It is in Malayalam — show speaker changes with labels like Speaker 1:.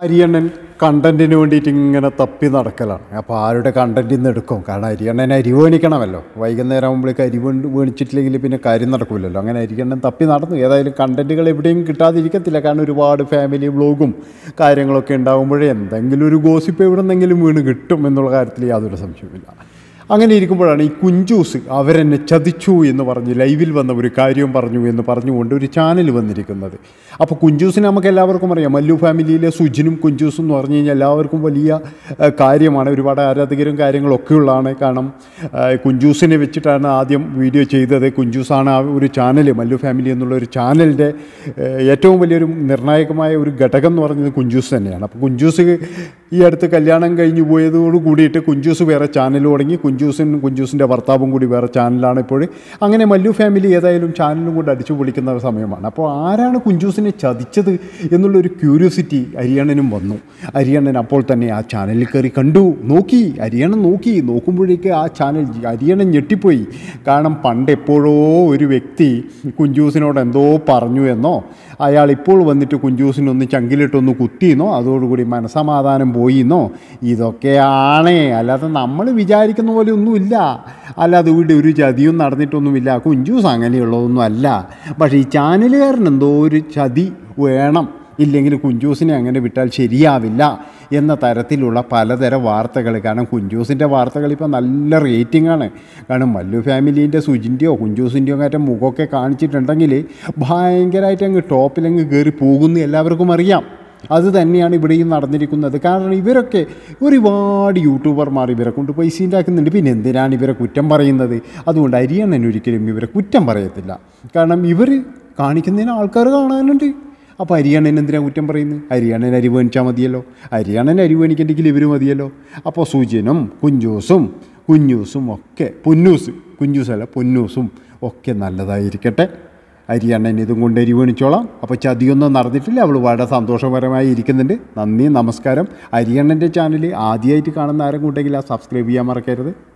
Speaker 1: അരിയണ്ണൻ കണ്ടന്റിന് വേണ്ടിയിട്ട് ഇങ്ങനെ തപ്പി നടക്കലാണ് അപ്പോൾ ആരുടെ കണ്ടന്റിൽ നിന്ന് എടുക്കും കാരണം അരിയണ്ണൻ അരി വേണിക്കണമല്ലോ വൈകുന്നേരം ആകുമ്പോഴേക്ക് അരി വേണ്ടി വേണിച്ചിട്ടില്ലെങ്കിൽ പിന്നെ കാര്യം നടക്കില്ലല്ലോ അങ്ങനെ അരിയണ്ണൻ തപ്പി നടന്നു ഏതായാലും കണ്ടന്റുകൾ എവിടെയും കിട്ടാതിരിക്കത്തില്ല കാരണം ഒരുപാട് ഫാമിലി വ്ലോഗും കാര്യങ്ങളൊക്കെ ഉണ്ടാകുമ്പോഴേ എന്തെങ്കിലും ഒരു ഗോസിപ്പ് എവിടെ നിന്നെങ്കിലും വീണ് കിട്ടും എന്നുള്ള കാര്യത്തിൽ യാതൊരു സംശയവുമില്ല അങ്ങനെ ഇരിക്കുമ്പോഴാണ് ഈ കുഞ്ചൂസ് അവരെന്നെ ചതിച്ചു എന്ന് പറഞ്ഞ് ലൈവിൽ വന്ന ഒരു കാര്യം പറഞ്ഞു എന്ന് പറഞ്ഞുകൊണ്ട് ഒരു ചാനൽ വന്നിരിക്കുന്നത് അപ്പോൾ കുഞ്ചൂസിനെ നമുക്ക് എല്ലാവർക്കും അറിയാം മല്ലു ഫാമിലിയിലെ സുജിനും കുഞ്ചൂസും എന്ന് പറഞ്ഞു കഴിഞ്ഞാൽ എല്ലാവർക്കും വലിയ ആ, കാര്യമാണ് ഒരുപാട് ആരാധകരും കാര്യങ്ങളൊക്കെ ഉള്ളതാണ് കാരണം ആ, കുഞ്ചൂസിനെ വെച്ചിട്ടാണ് ആദ്യം വീഡിയോ ചെയ്തത് കുഞ്ചൂസാണ് ആ ഒരു ചാനൽ മല്ലു ഫാമിലി എന്നുള്ള ഒരു ചാനലിൻ്റെ ഏറ്റവും വലിയൊരു നിർണായകമായ ഒരു ഘടകം എന്ന് പറയുന്നത് കുഞ്ചൂസ് തന്നെയാണ് അപ്പോൾ കുഞ്ചൂസ് ഈ അടുത്ത് കല്യാണം കഴിഞ്ഞു പോയതോട് കൂടിയിട്ട് കുഞ്ചൂസ് വേറെ ചാനൽ തുടങ്ങി കുഞ്ചൂസിനും കുഞ്ചൂസിൻ്റെ ഭർത്താവും കൂടി വേറെ ചാനലാണ് ഇപ്പോൾ അങ്ങനെ മല്ലു ഫാമിലി ഏതായാലും ചാനലും കൊണ്ട് അടിച്ചു പൊളിക്കുന്ന ഒരു സമയമാണ് അപ്പോൾ ആരാണ് കുഞ്ചൂസിനെ ചതിച്ചത് എന്നുള്ളൊരു ക്യൂരിയോസിറ്റി അരിയണ്ണനും വന്നു അരിയണ്ണൻ അപ്പോൾ തന്നെ ആ ചാനലിൽ കയറി കണ്ടു നോക്കി അരിയണ്ണൻ നോക്കി നോക്കുമ്പോഴേക്ക് ആ ചാനൽ അരിയണ്ണൻ ഞെട്ടിപ്പോയി കാരണം പണ്ട് എപ്പോഴോ ഒരു വ്യക്തി കുഞ്ചൂസിനോട് എന്തോ പറഞ്ഞു എന്നോ അയാൾ ഇപ്പോൾ വന്നിട്ട് കുഞ്ചൂസിനൊന്ന് ചങ്കിലിട്ടൊന്ന് കുത്തിയെന്നോ അതോടുകൂടി മനസമാധാനം പോയിന്നോ ഇതൊക്കെയാണ് അല്ലാതെ നമ്മൾ വിചാരിക്കുന്ന പോലെ ഒന്നുമില്ല അല്ലാതെ ഇവിടെ ഒരു ചതിയും നടന്നിട്ടൊന്നുമില്ല കുഞ്ചൂസ് അങ്ങനെയുള്ളതൊന്നും അല്ല പക്ഷേ ഈ ചാനലുകാരൻ എന്തോ ഒരു ചതി വേണം ഇല്ലെങ്കിൽ കുഞ്ചൂസിനെ അങ്ങനെ വിട്ടാൽ ശരിയാവില്ല എന്ന തരത്തിലുള്ള പലതരം വാർത്തകൾ കാരണം കുഞ്ചൂസിൻ്റെ വാർത്തകൾ ഇപ്പോൾ നല്ല റേറ്റിംഗ് ആണ് കാരണം മല്ലു ഫാമിലീൻ്റെ സുജിൻ്റെയോ കുഞ്ചൂസിൻ്റെയോ ഒക്കെ മുഖമൊക്കെ കാണിച്ചിട്ടുണ്ടെങ്കിൽ ഭയങ്കരമായിട്ട് അങ്ങ് ടോപ്പിലങ്ങ് കയറി പോകുന്നു എല്ലാവർക്കും അറിയാം അത് തന്നെയാണ് ഇവിടെയും നടന്നിരിക്കുന്നത് കാരണം ഇവരൊക്കെ ഒരുപാട് യൂട്യൂബർമാർ ഇവരെ കൊണ്ട് പൈസ ഉണ്ടാക്കുന്നുണ്ട് പിന്നെ എന്തിനാണ് ഇവരെ കുറ്റം പറയുന്നത് അതുകൊണ്ട് അരിയണ്ണൻ ഒരിക്കലും ഇവരെ കുറ്റം പറയത്തില്ല കാരണം ഇവർ കാണിക്കുന്നതിന് ആൾക്കാർ കാണാനുണ്ട് അപ്പോൾ അരിയണ്ണൻ എന്തിനാണ് കുറ്റം പറയുന്നത് അരിയണ്ണൻ അരി വേണിച്ചാൽ മതിയല്ലോ അരിയണ്ണൻ അരി വേണിക്കണ്ടെങ്കിൽ ഇവർ മതിയല്ലോ അപ്പോൾ സുജിനും കുഞ്ചൂസും കുഞ്ഞൂസും ഒക്കെ പൊന്നൂസ് കുഞ്ചൂസല്ല പൊന്നൂസും ഒക്കെ നല്ലതായിരിക്കട്ടെ അരിയണ്ണൻ ഇതും കൊണ്ട് അരി വേണിച്ചോളാം അപ്പോൾ ചതിയൊന്നും നടന്നിട്ടില്ല അവൾ വളരെ സന്തോഷപരമായി ഇരിക്കുന്നുണ്ട് നന്ദി നമസ്കാരം അരിയണ്ണൻ്റെ ചാനൽ ആദ്യമായിട്ട് കാണുന്ന ആരും കൂട്ടെങ്കിൽ ആ സബ്സ്ക്രൈബ് ചെയ്യാൻ മറക്കരുത്